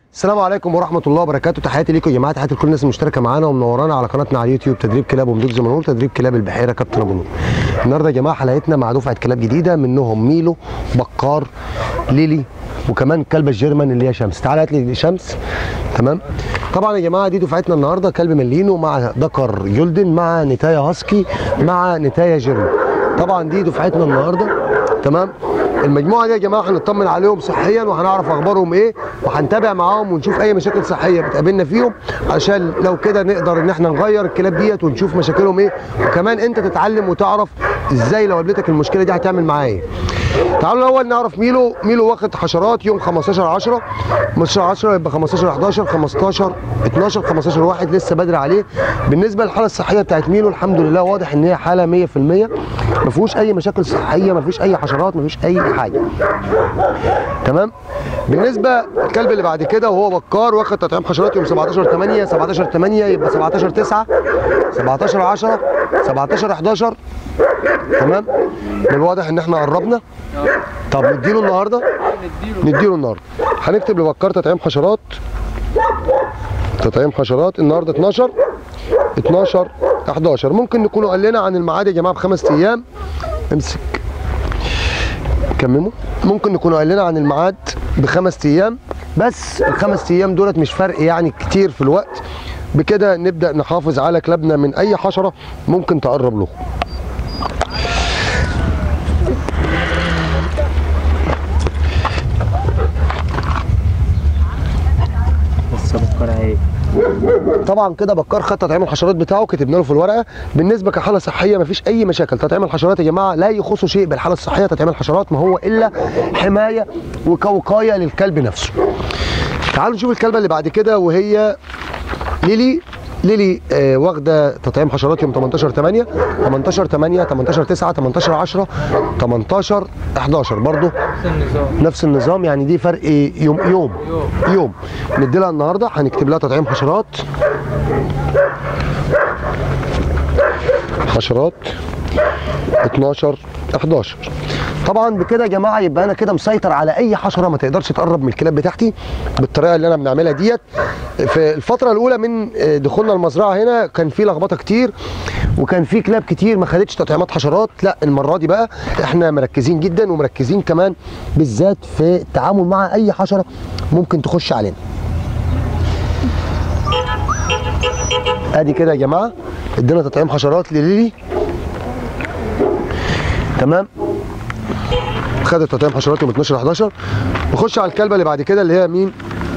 السلام عليكم ورحمه الله وبركاته تحياتي ليكم يا جماعه تحياتي لكل الناس المشتركه معانا ومنورانا على قناتنا على اليوتيوب تدريب كلاب ومدوك زي ما نقول تدريب كلاب البحيره كابتن ابو نور النهارده يا جماعه حلقتنا مع دفعه كلاب جديده منهم ميلو بكار ليلي وكمان كلبه الجيرمان اللي هي شمس تعالى هات لي شمس تمام طبعا يا جماعه دي دفعتنا النهارده كلب ملينو مع دكر جولدن مع نتايا هاسكي مع نتايا جيرمان طبعا دي دفعتنا النهارده تمام المجموعه دي يا جماعه هنطمن عليهم صحيا وهنعرف اخبارهم ايه وهنتابع معاهم ونشوف اي مشاكل صحيه بتقابلنا فيهم عشان لو كده نقدر ان احنا نغير الكلاب ديت ونشوف مشاكلهم ايه وكمان انت تتعلم وتعرف ازاي لو قابلتك المشكله دي هتعمل معاها ايه تعالوا الاول نعرف ميلو ميلو واخد حشرات يوم 15 10 15 10 يبقى 15 11 15 12 15 1 لسه بدري عليه بالنسبه للحاله الصحيه بتاعت ميلو الحمد لله واضح ان هي حاله 100% ما فيهوش اي مشاكل صحيه ما فيش اي حشرات ما فيش اي حاجه تمام بالنسبه الكلب اللي بعد كده وهو بكار واخد تطعيم حشرات يوم 17 8 17 8 يبقى 17 9 17 10 17 11 تمام من الواضح ان احنا قربنا طب نديله النهارده نديله النهارده هنكتب لبكار تطعيم حشرات تطعيم حشرات النهارده 12 12 11 ممكن نكونوا قال لنا عن الميعاد يا جماعه بخمس ايام امسك كمموا ممكن نكونوا قال لنا عن الميعاد بخمس ايام بس الخمس ايام دولت مش فرق يعني كتير في الوقت بكده نبدا نحافظ على كلابنا من اي حشره ممكن تقرب له بس بكره ايه طبعا كده بكار خد تطعيم الحشرات بتاعه كتبنا له في الورقه بالنسبه كحاله صحيه مفيش اي مشاكل تطعيم الحشرات يا جماعه لا يخص شيء بالحاله الصحيه تطعيم الحشرات ما هو الا حمايه وكوقايه للكلب نفسه تعالوا نشوف الكلبه اللي بعد كده وهي ليلي ليلي آه واخده تطعيم حشرات يوم 18 8 18 8 18 9 18 10 18 11 برضه النظام نفس النظام يعني دي فرق يوم يوم يوم ندي لها النهارده هنكتب لها تطعيم حشرات حشرات 12 11 طبعا بكده يا جماعه يبقى انا كده مسيطر على اي حشره ما تقدرش تقرب من الكلاب بتاعتي بالطريقه اللي انا بنعملها ديت في الفتره الاولى من دخولنا المزرعه هنا كان في لخبطه كتير وكان في كلاب كتير ما خدتش تطعيمات حشرات لا المره دي بقى احنا مركزين جدا ومركزين كمان بالذات في التعامل مع اي حشره ممكن تخش علينا ادي كده يا جماعه ادينا تطعيم حشرات لليلي تمام خدت تطعيم حشرات يوم 12 11 نخش على الكلبه اللي بعد كده اللي هي مين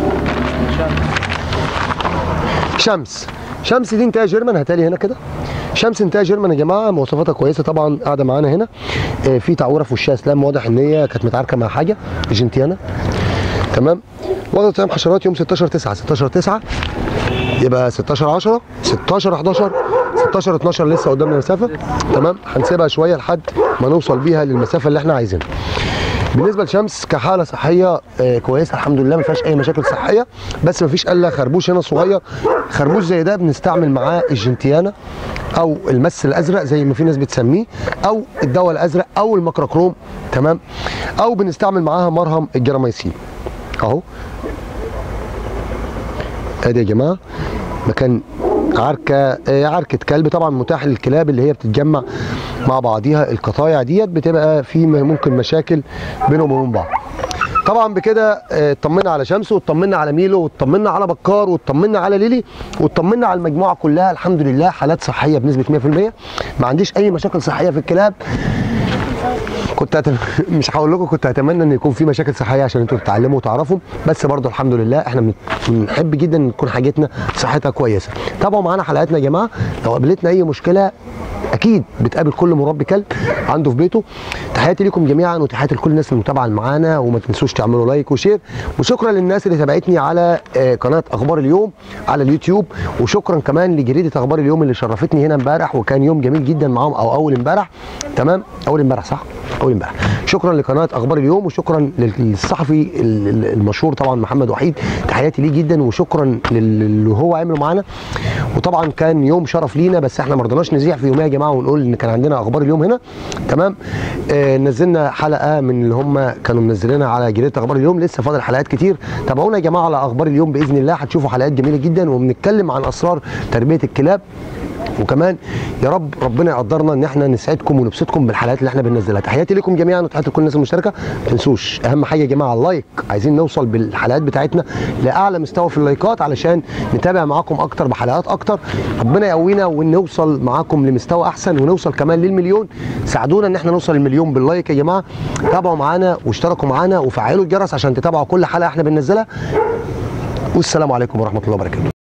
شمس شمس دي انتهى جيرمان هاتالي هنا كده شمس انتهى جيرمان يا جماعه مواصفاتها كويسه طبعا قاعده معانا هنا آه، في تعوره في وشها اسلام واضح ان هي كانت متعاركه مع حاجه جنتيانا تمام واخده تطعيم حشرات يوم 16 9 16 9 يبقى 16 10 16 11 16 12 لسه قدامنا مسافه تمام هنسيبها شويه لحد ما نوصل بيها للمسافه اللي احنا عايزينها بالنسبه لشمس كحاله صحيه آه، كويسه الحمد لله ما فيهاش اي مشاكل صحيه بس ما فيش الا خربوش هنا صغير خربوش زي ده بنستعمل معاه الجنتيانا او المس الازرق زي ما في ناس بتسميه او الدواء الازرق او الميكروكروم تمام او بنستعمل معاها مرهم الجراميسين اهو ادي يا جماعه مكان عركه آه، عركه كلب طبعا متاح للكلاب اللي هي بتتجمع مع بعضيها القطايع ديت بتبقى في م- ممكن مشاكل بينهم وبين بعض طبعا بكده آه، اطمنا على شمس واطمنا على ميلو واطمنا على بكار واطمنا على ليلي واطمنا على المجموعه كلها الحمد لله حالات صحيه بنسبه 100% ما عنديش اي مشاكل صحيه في الكلاب كنت أتم... مش هقول لكم كنت اتمنى ان يكون في مشاكل صحيه عشان انتوا تتعلموا وتعرفوا بس برضو الحمد لله احنا بن- بنحب جدا ان تكون حاجتنا صحتها كويسه تابعوا معانا حلقاتنا يا جماعه لو قابلتنا اي مشكله اكيد بتقابل كل مربي كلب عنده في بيته تحياتي لكم جميعا وتحياتي لكل الناس المتابعه معانا وما تنسوش تعملوا لايك وشير وشكرا للناس اللي تابعتني على آه، قناه اخبار اليوم على اليوتيوب وشكرا كمان لجريده اخبار اليوم اللي شرفتني هنا امبارح وكان يوم جميل جدا معاهم او اول امبارح تمام اول امبارح صح اول امبارح شكرا لقناه اخبار اليوم وشكرا للصحفي ال- ال- المشهور طبعا محمد وحيد تحياتي ليه جدا وشكرا للي هو عمله معانا وطبعا كان يوم شرف لينا بس احنا ما رضناش نذيع في يومها يا جماعه ونقول ان كان عندنا اخبار اليوم هنا تمام آه آه، نزلنا حلقه من اللي هم كانوا منزلينها على جريده اخبار اليوم لسه فاضل حلقات كتير تابعونا يا جماعه على اخبار اليوم باذن الله هتشوفوا حلقات جميله جدا وبنتكلم عن اسرار تربيه الكلاب وكمان يا رب ربنا يقدرنا ان احنا نسعدكم ونبسطكم بالحلقات اللي احنا بننزلها تحياتي لكم جميعا وتحياتي لكل الناس المشتركه ما تنسوش اهم حاجه يا جماعه اللايك عايزين نوصل بالحلقات بتاعتنا لاعلى مستوى في اللايكات علشان نتابع معاكم اكتر بحلقات اكتر ربنا يقوينا ونوصل معاكم لمستوى احسن ونوصل كمان للمليون ساعدونا ان احنا نوصل للمليون باللايك يا جماعه تابعوا معانا واشتركوا معانا وفعلوا الجرس عشان تتابعوا كل حلقه احنا بننزلها والسلام عليكم ورحمه الله وبركاته